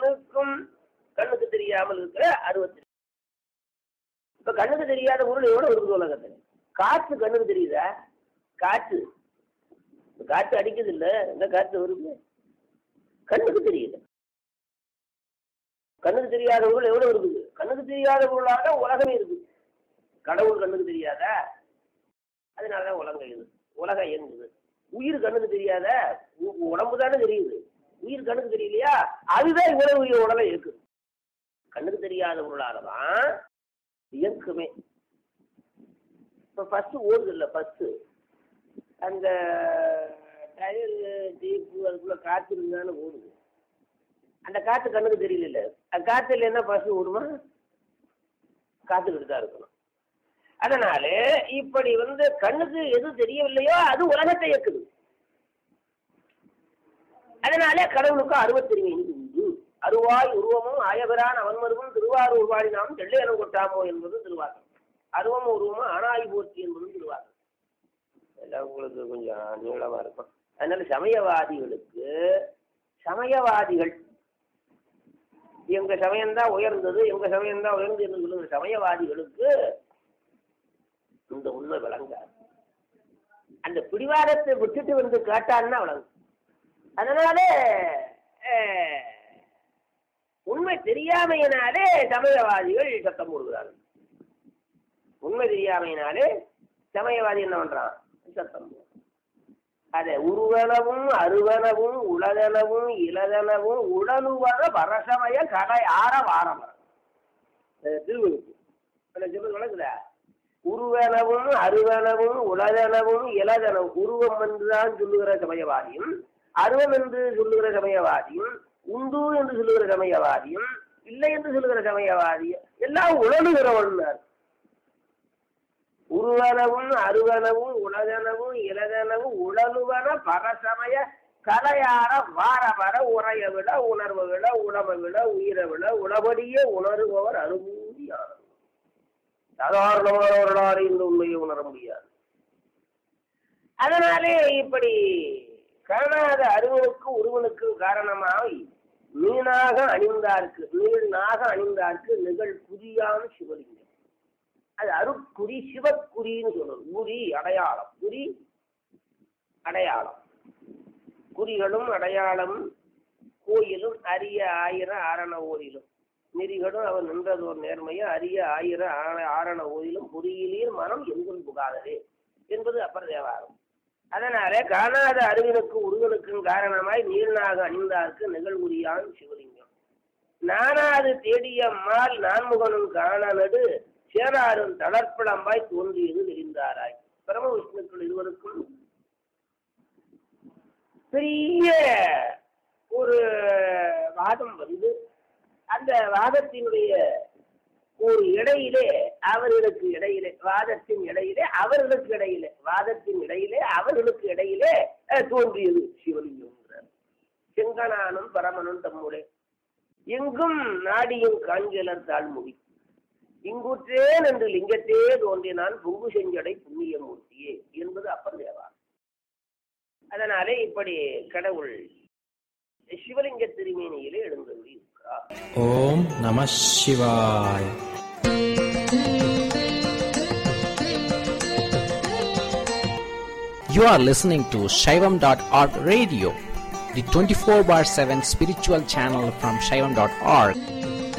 கண்ணுக்கும் கண்ணுக்கு தெரியாமல் இருக்கிற அறுபத்தி இப்ப கண்ணுக்கு தெரியாத பொருள் எவ்வளவு இருக்குது உலகத்துல காற்று கண்ணுக்கு தெரியுதா காற்று இப்ப காற்று அடிக்குது இல்ல இந்த காற்று வருது கண்ணுக்கு தெரியல கண்ணுக்கு தெரியாத பொருள் எவ்வளவு இருக்குது கண்ணுக்கு தெரியாத பொருளாக உலகமே இருக்குது கடவுள் கண்ணுக்கு தெரியாதா அதனாலதான் உலகம் இது உலகம் இயங்குது உயிர் கண்ணுக்கு தெரியாத உ- உடம்பு தானே தெரியுது உயிர் கண்ணுக்கு தெரியலையா அதுதான் இவ்வளவு உயிர் உடலை இருக்குது கண்ணுக்கு தெரியாத பொருளால தான் இயக்குமே இப்போ ஃபஸ்ட்டு ஓடுது இல்லை ஃபஸ்ட்டு அந்த டயர் ஜீப்பு அதுக்குள்ளே காற்று இருந்தாலும் ஓடுது அந்த காற்று கண்ணுக்கு தெரியல அந்த காற்று இல்லைன்னா பஸ்ஸு ஓடுமா காத்துக்கிட்டு தான் இருக்கணும் அதனால இப்படி வந்து கண்ணுக்கு எது தெரியவில்லையோ அது உலகத்தை இயக்குது அதனால கடவுளுக்கு அறுபத்தெருமை உண்டு அருவாய் உருவமும் ஆயபிரான் அவன்மருவும் திருவாரூர் வாடினாம் தெள்ளையனம் கொட்டாமோ என்பது திருவாசகம் அருவம் உருவமும் ஆனாய் போற்றி என்பதும் திருவாசகம் எல்லாம் உங்களுக்கு கொஞ்சம் நீளமா இருக்கும் அதனால சமயவாதிகளுக்கு சமயவாதிகள் எங்க சமயம்தான் உயர்ந்தது எங்க சமயம்தான் உயர்ந்தது என்று சொல்லுகிற சமயவாதிகளுக்கு இந்த உண்மை விளங்காது அந்த பிடிவாதத்தை விட்டுட்டு வந்து கேட்டான்னா விளங்கும் அதனால அஹ், உண்மை தெரியாமையினாலே சமயவாதிகள் சத்தம் போடுகிறார்கள் உண்மை தெரியாமையினாலே சமயவாதி என்ன பண்றான் சத்தம் போடுறான். அதை உருவனவும் அருவனவும் உளதனவும் இளதனவும் உடலுவன பரசமய கடை ஆற வாரம் திருவள்ளுவர் சொல்றது விளக்குதா உருவனவும் அருவனவும் உளதனவும் இளதனவும் உருவம் என்றுதான் சொல்லுகிற சமயவாதியும் அருவம் என்று சொல்லுகிற சமயவாதியும் உண்டு என்று சொல்லுகிற சமயவாதியும் இல்லை என்று சொல்லுகிற சமயவாதியும் எல்லாம் உணர்கிறவன் உருவனவும் அருவனவும் உலகனவும் இளதனவும் உடலுவன பரசமய கலையார வார வர உரைய விட உணர்வை விட உணவை விட உயிரை விட உளபடியே உணருபவர் அனுபூதியானவர் சாதாரணமானவர்களால் இந்த உண்மையை உணர முடியாது அதனாலே இப்படி காணாத அறிவனுக்கு உருவனுக்கு காரணமாய் மீனாக அணிந்தார்க்கு நீள்நாக அணிந்தார்க்கு நிகழ் புரியான சிவலிங்கம் அது அருக்குறி சிவக்குறின்னு சொல்றது குறி அடையாளம் குறி அடையாளம் குறிகளும் அடையாளம் கோயிலும் அரிய ஆயிர ஆரண ஓரிலும் நெறிகளும் அவர் நின்றதோர் நேர்மையும் அரிய ஆயிர ஆர- ஆரண ஓரிலும் பொறியிலீர் மனம் எங்கும் புகாததே என்பது அப்பர் தேவாரம் அதனால காணாத அறிவினுக்கு உருவனுக்கும் காரணமாய் நீர்நாக அணிந்தார்க்கு நிகழ்வுரியான் சிவலிங்கம் நானாது தேடிய மால் நான்முகனும் காணனடு சேராரும் தளர்ப்படம்பாய் தோன்றியது தெரிந்தாராய் பரம விஷ்ணுக்கள் இருவருக்கும் பெரிய ஒரு வாதம் வந்து அந்த வாதத்தினுடைய ஒரு இடையிலே அவர்களுக்கு இடையிலே வாதத்தின் இடையிலே அவர்களுக்கு இடையிலே வாதத்தின் இடையிலே அவர்களுக்கு இடையிலே அஹ், தோன்றியது சிவலிங்கம் செங்கனானும் பரமனும் தம்முடைய எங்கும் நாடியும் காண்கிலர் தாழ்மொழி இங்குற்றேன் என்று லிங்கத்தே தோன்றினான் பொங்கு செஞ்சடை புண்ணியமூர்த்தியே என்பது அப்பர் தேவா அதனாலே இப்படி கடவுள் சிவலிங்க திருமேனியிலே எழுந்தருளி இருக்கிறார் ஓம் நம சிவாய் You are listening to Shaivam.org radio, the 24 bar 7 spiritual channel from Shaivam.org.